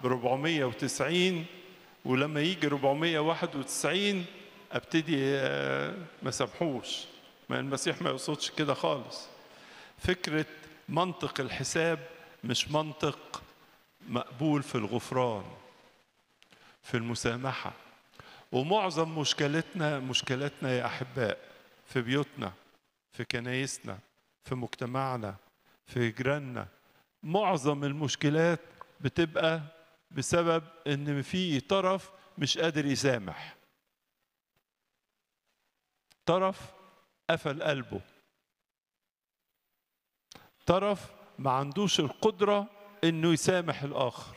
ب 490 ولما يجي 491 ابتدي آه، ما سامحوش ما المسيح ما يقصدش كده خالص فكرة منطق الحساب مش منطق مقبول في الغفران في المسامحة ومعظم مشكلتنا مشكلتنا يا أحباء في بيوتنا في كنايسنا في مجتمعنا في جيراننا معظم المشكلات بتبقى بسبب ان في طرف مش قادر يسامح طرف قفل قلبه طرف ما عندوش القدرة انه يسامح الاخر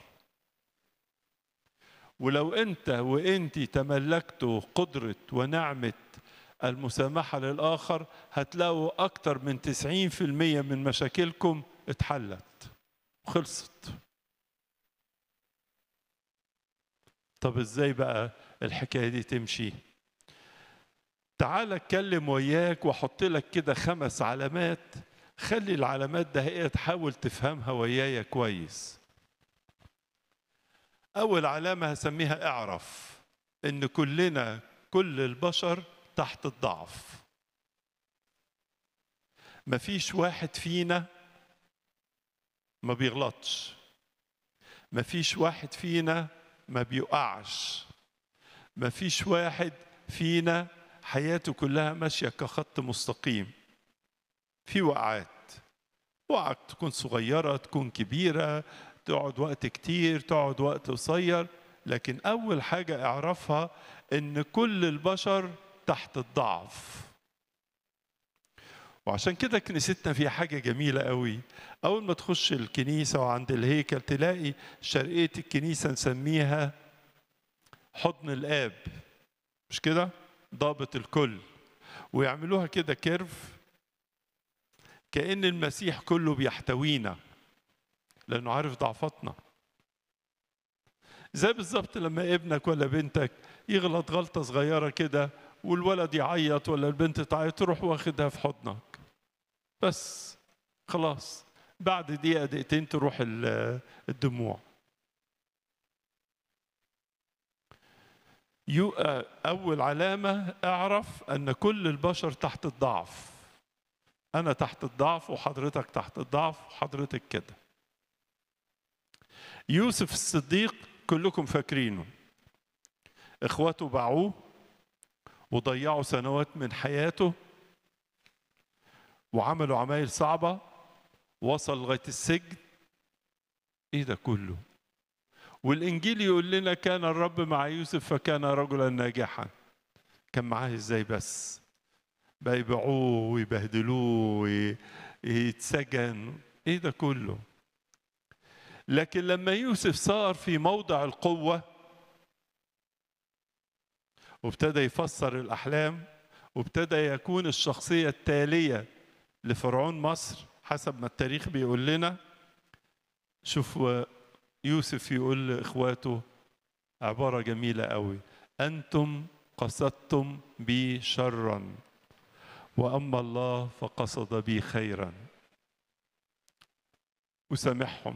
ولو انت وانت تملكتوا قدرة ونعمة المسامحة للآخر هتلاقوا أكتر من 90% من مشاكلكم اتحلت خلصت طب ازاي بقى الحكاية دي تمشي تعال اتكلم وياك واحط لك كده خمس علامات خلي العلامات ده هي تحاول تفهمها ويايا كويس أول علامة هسميها اعرف إن كلنا كل البشر تحت الضعف مفيش واحد فينا ما بيغلطش مفيش واحد فينا ما بيقعش مفيش واحد فينا حياته كلها ماشية كخط مستقيم في وقعات وقعك تكون صغيرة تكون كبيرة تقعد وقت كتير تقعد وقت قصير لكن أول حاجة اعرفها إن كل البشر تحت الضعف وعشان كده كنيستنا فيها حاجة جميلة قوي أول ما تخش الكنيسة وعند الهيكل تلاقي شرقية الكنيسة نسميها حضن الآب مش كده؟ ضابط الكل ويعملوها كده كيرف كأن المسيح كله بيحتوينا لأنه عارف ضعفاتنا زي بالظبط لما ابنك ولا بنتك يغلط غلطة صغيرة كده والولد يعيط ولا البنت تعيط تروح واخدها في حضنك بس خلاص بعد دقيقة دقيقتين تروح الدموع أول علامة أعرف أن كل البشر تحت الضعف أنا تحت الضعف وحضرتك تحت الضعف وحضرتك كده يوسف الصديق كلكم فاكرينه اخواته باعوه وضيعوا سنوات من حياته وعملوا عمايل صعبة وصل لغاية السجن ايه ده كله والانجيل يقول لنا كان الرب مع يوسف فكان رجلا ناجحا كان معاه ازاي بس بقى يبيعوه ويبهدلوه ويتسجن ايه ده كله لكن لما يوسف صار في موضع القوة وابتدى يفسر الأحلام وابتدى يكون الشخصية التالية لفرعون مصر حسب ما التاريخ بيقول لنا شوف يوسف يقول لإخواته عبارة جميلة قوي أنتم قصدتم بي شرا وأما الله فقصد بي خيرا وسامحهم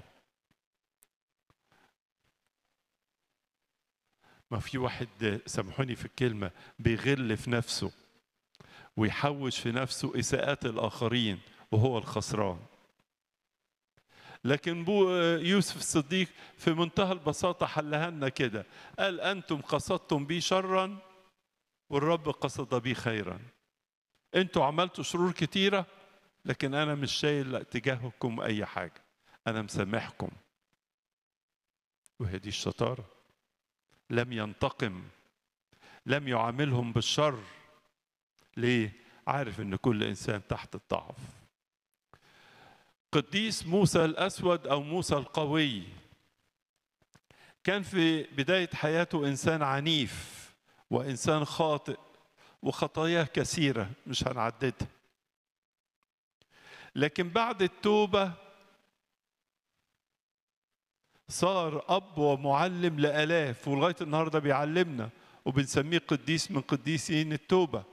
ما في واحد سامحوني في الكلمة بيغل في نفسه ويحوش في نفسه إساءات الآخرين وهو الخسران لكن بو يوسف الصديق في منتهى البساطة حلها لنا كده قال أنتم قصدتم بي شرا والرب قصد بي خيرا أنتوا عملتوا شرور كتيرة لكن أنا مش شايل تجاهكم أي حاجة أنا مسامحكم وهي دي الشطارة لم ينتقم لم يعاملهم بالشر ليه عارف ان كل انسان تحت الضعف قديس موسى الاسود او موسى القوي كان في بدايه حياته انسان عنيف وانسان خاطئ وخطاياه كثيره مش هنعددها لكن بعد التوبه صار اب ومعلم لالاف ولغايه النهارده بيعلمنا وبنسميه قديس من قديسين التوبه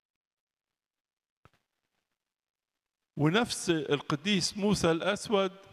ونفس القديس موسى الاسود